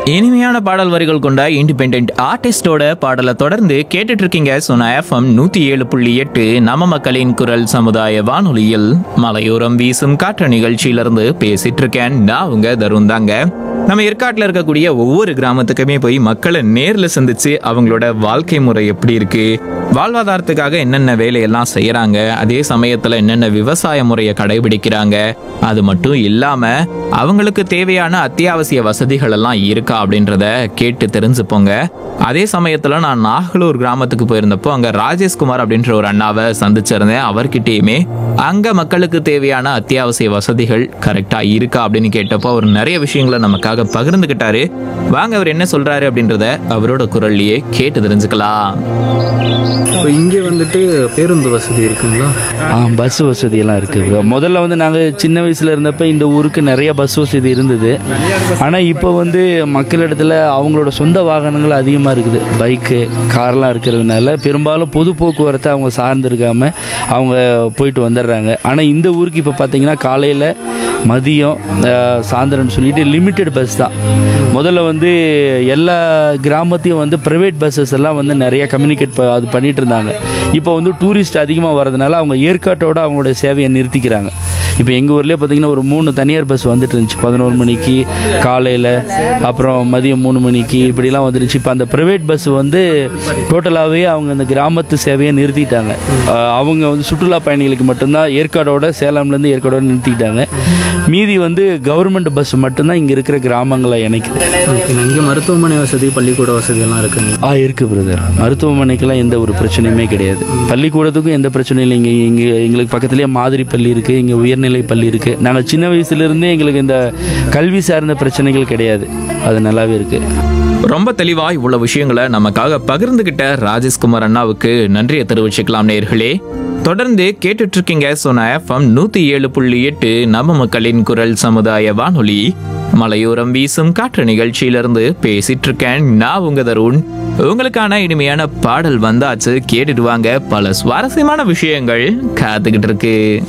இனிமையான பாடல் வரிகள் கொண்ட இண்டிபெண்ட் ஆர்டிஸ்டோட பாடலை தொடர்ந்து கேட்டுட்டு இருக்கீங்க சொன்ன எஃப்எம் நூத்தி ஏழு புள்ளி எட்டு நம்ம மக்களின் குரல் சமுதாய வானொலியில் மலையோரம் வீசும் காற்று நிகழ்ச்சியிலிருந்து பேசிட்டு இருக்கேன் நான் உங்க தருண் தாங்க நம்ம ஏற்காட்டில் இருக்கக்கூடிய ஒவ்வொரு கிராமத்துக்குமே போய் மக்களை நேர்ல சந்திச்சு அவங்களோட வாழ்க்கை முறை எப்படி இருக்கு வாழ்வாதாரத்துக்காக என்னென்ன வேலையெல்லாம் செய்யறாங்க அதே சமயத்துல என்னென்ன விவசாய முறையை கடைபிடிக்கிறாங்க அது மட்டும் இல்லாம அவங்களுக்கு தேவையான அத்தியாவசிய வசதிகள் எல்லாம் இருக்கா அப்படின்றத கேட்டு தெரிஞ்சுப்போங்க அதே சமயத்துல நான் நாகலூர் கிராமத்துக்கு போயிருந்தப்போ அங்க ராஜேஷ்குமார் அப்படின்ற ஒரு அண்ணாவை சந்திச்சிருந்தேன் அவர்கிட்டயுமே அங்க மக்களுக்கு தேவையான அத்தியாவசிய வசதிகள் கரெக்டா இருக்கா அப்படின்னு கேட்டப்போ அவர் நிறைய விஷயங்களை நமக்காக பகிர்ந்துகிட்டாரு வாங்க அவர் என்ன சொல்றாரு அப்படின்றத அவரோட குரல்லையே கேட்டு தெரிஞ்சுக்கலாம் இப்போ இங்கே வந்துட்டு பேருந்து வசதி இருக்குங்களா ஆ பஸ் வசதியெல்லாம் இருக்குது ப்ரோ முதல்ல வந்து நாங்கள் சின்ன வயசில் இருந்தப்ப இந்த ஊருக்கு நிறைய பஸ் வசதி இருந்தது ஆனால் இப்போ வந்து மக்களிடத்துல அவங்களோட சொந்த வாகனங்கள் அதிகமாக இருக்குது பைக்கு கார்லாம் இருக்கிறதுனால பெரும்பாலும் பொது போக்குவரத்தை அவங்க சார்ந்து இருக்காம அவங்க போயிட்டு வந்துடுறாங்க ஆனால் இந்த ஊருக்கு இப்போ பார்த்தீங்கன்னா காலையில் மதியம் அஹ், சாயந்தரம்னு சொல்லிட்டு லிமிட்டெட் பஸ் தான் முதல்ல வந்து எல்லா கிராமத்தையும் வந்து ப்ரைவேட் பஸ்ஸஸ் எல்லாம் வந்து நிறைய கம்யூனிகேட் அது பண்ணிட்டு இருந்தாங்க இப்போ வந்து டூரிஸ்ட் அதிகமாக வரதுனால அவங்க ஏற்காட்டோட அவங்களுடைய சேவையை நிறுத்திக்கிறாங்க இப்போ எங்கள் ஊர்லேயே பார்த்தீங்கன்னா ஒரு மூணு தனியார் பஸ் வந்துட்டு இருந்துச்சு பதினோரு மணிக்கு காலையில் அப்புறம் மதியம் மூணு மணிக்கு இப்படிலாம் வந்துருச்சு இப்போ அந்த ப்ரைவேட் பஸ் வந்து டோட்டலாகவே அவங்க அந்த கிராமத்து சேவையை நிறுத்திட்டாங்க அஹ் அவங்க வந்து சுற்றுலா பயணிகளுக்கு மட்டும்தான் ஏற்காடோட சேலம்லேருந்து ஏற்காடோட நிறுத்திட்டாங்க மீதி வந்து கவர்மெண்ட் பஸ் மட்டும்தான் இங்கே இருக்கிற கிராமங்களை இணைக்குது ஓகே இங்கே மருத்துவமனை வசதி பள்ளிக்கூட வசதி எல்லாம் இருக்குங்க ஆ இருக்குது பிரதர் மருத்துவமனைக்கெல்லாம் எந்த ஒரு பிரச்சனையுமே கிடையாது பள்ளிக்கூடத்துக்கும் எந்த பிரச்சனையும் இல்லை இங்கே இங்கே எங்களுக்கு பக்கத்துலேயே மாதிரி பள்ளி இருக்குது இங்கே உயர்நிலை பள்ளி இருக்குது நாங்கள் சின்ன வயசுலேருந்தே எங்களுக்கு இந்த கல்வி சார்ந்த பிரச்சனைகள் கிடையாது அது நல்லாவே இருக்குது ரொம்ப தெளிவா இவ்வளவு விஷயங்களை நமக்காக பகிர்ந்துகிட்ட ராஜேஷ்குமார் அண்ணாவுக்கு நன்றியை தெரிவிச்சுக்கலாம் நேர்களே தொடர்ந்து கேட்டுட்டு இருக்கீங்க சொன்ன எஃப்எம் நூத்தி ஏழு புள்ளி எட்டு நம்ம மக்களின் குரல் சமுதாய வானொலி மலையோரம் வீசும் காற்று நிகழ்ச்சியிலிருந்து பேசிட்டு இருக்கேன் நான் உங்க தருண் உங்களுக்கான இனிமையான பாடல் வந்தாச்சு கேட்டுட்டு வாங்க பல சுவாரஸ்யமான விஷயங்கள் காத்துக்கிட்டு இருக்கு